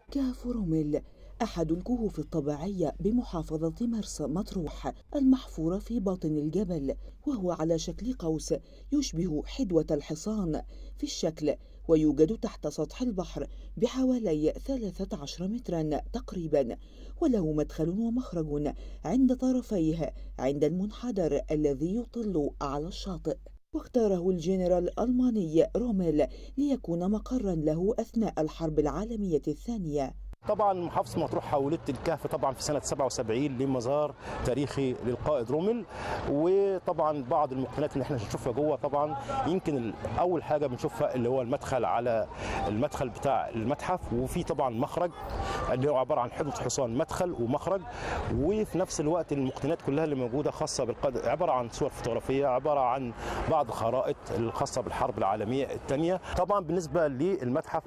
كهف روميل أحد الكهوف الطبيعية بمحافظة مرسى مطروح المحفورة في باطن الجبل وهو على شكل قوس يشبه حدوة الحصان في الشكل ويوجد تحت سطح البحر بحوالي 13 مترا تقريبا وله مدخل ومخرج عند طرفيه عند المنحدر الذي يطل على الشاطئ واختاره الجنرال الألماني روميل ليكون مقرا له أثناء الحرب العالمية الثانية طبعا محافظه مطروح حولت الكهف طبعا في سنه 77 لمزار تاريخي للقائد رومل وطبعا بعض المقتنيات اللي احنا هنشوفها جوه طبعا يمكن اول حاجه بنشوفها اللي هو المدخل على المدخل بتاع المتحف وفي طبعا مخرج اللي هو عباره عن حدود حصان مدخل ومخرج وفي نفس الوقت المقتنيات كلها اللي موجوده خاصه بالقائد عباره عن صور فوتوغرافيه عباره عن بعض الخرائط الخاصه بالحرب العالميه الثانيه طبعا بالنسبه للمتحف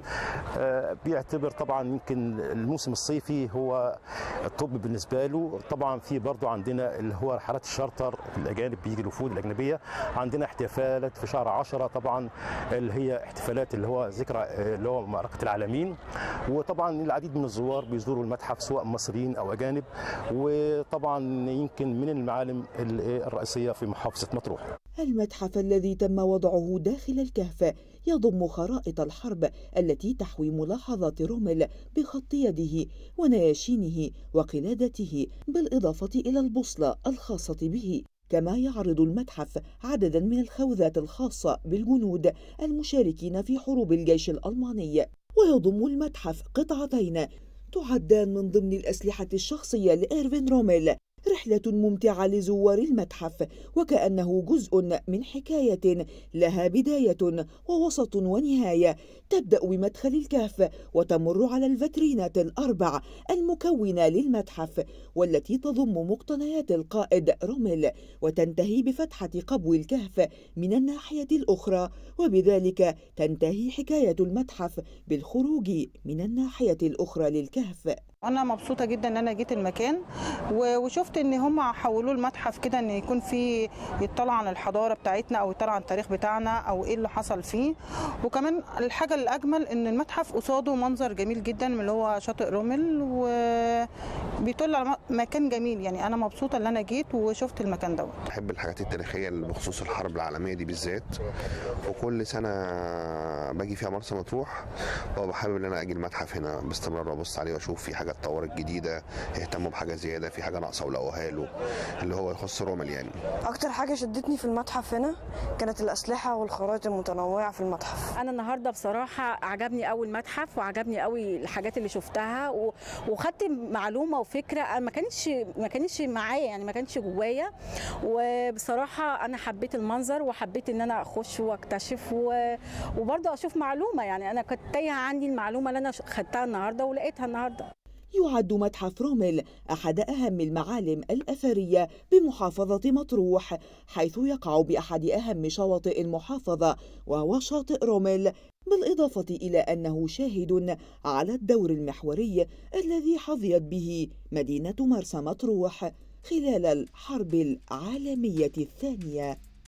بيعتبر طبعا يمكن الموسم الصيفي هو الطب بالنسبه له طبعا في برضو عندنا اللي هو رحلات الشارتر الاجانب بيجي الوفود الاجنبيه عندنا احتفالات في شهر 10 طبعا اللي هي احتفالات اللي هو ذكرى اللي هو معركه العالمين وطبعا العديد من الزوار بيزوروا المتحف سواء مصريين او اجانب وطبعا يمكن من المعالم الرئيسيه في محافظه مطروح المتحف الذي تم وضعه داخل الكهف يضم خرائط الحرب التي تحوي ملاحظات رومل بخط يده ونياشينه وقلادته بالإضافة إلى البوصلة الخاصة به كما يعرض المتحف عددا من الخوذات الخاصة بالجنود المشاركين في حروب الجيش الألماني ويضم المتحف قطعتين تعدان من ضمن الأسلحة الشخصية لإيرفين روميل رحلة ممتعة لزوار المتحف وكأنه جزء من حكاية لها بداية ووسط ونهاية تبدأ بمدخل الكهف وتمر على الفترينات الأربع المكونة للمتحف والتي تضم مقتنيات القائد روميل وتنتهي بفتحة قبو الكهف من الناحية الأخرى وبذلك تنتهي حكاية المتحف بالخروج من الناحية الأخرى للكهف انا مبسوطه جدا ان انا جيت المكان وشفت ان هم حولوه المتحف كده ان يكون في يطلع عن الحضاره بتاعتنا او يطلع عن التاريخ بتاعنا او ايه اللي حصل فيه وكمان الحاجه الاجمل ان المتحف قصاده منظر جميل جدا من اللي هو شاطئ رومل وبيطل على مكان جميل يعني انا مبسوطه ان انا جيت وشفت المكان دوت بحب الحاجات التاريخيه اللي بخصوص الحرب العالميه دي بالذات وكل سنه باجي فيها مرسى مطروح وبحب ان انا اجي المتحف هنا باستمرار وابص عليه واشوف في حاجه اتطورت جديده يهتموا بحاجه زياده في حاجه ناقصه ولقوها له اللي هو يخص رومل يعني اكتر حاجه شدتني في المتحف هنا كانت الاسلحه والخرائط المتنوعه في المتحف انا النهارده بصراحه عجبني قوي المتحف وعجبني قوي الحاجات اللي شفتها و... وخدت معلومه وفكره ما كانتش ما كانتش معايا يعني ما كانتش جوايا وبصراحه انا حبيت المنظر وحبيت ان انا اخش واكتشف و... وبرضه اشوف معلومه يعني انا كنت تايهه عندي المعلومه اللي انا خدتها النهارده ولقيتها النهارده يعد متحف روميل أحد أهم المعالم الأثرية بمحافظة مطروح حيث يقع بأحد أهم شواطئ المحافظة وهو شاطئ روميل بالإضافة إلى أنه شاهد على الدور المحوري الذي حظيت به مدينة مرسى مطروح خلال الحرب العالمية الثانية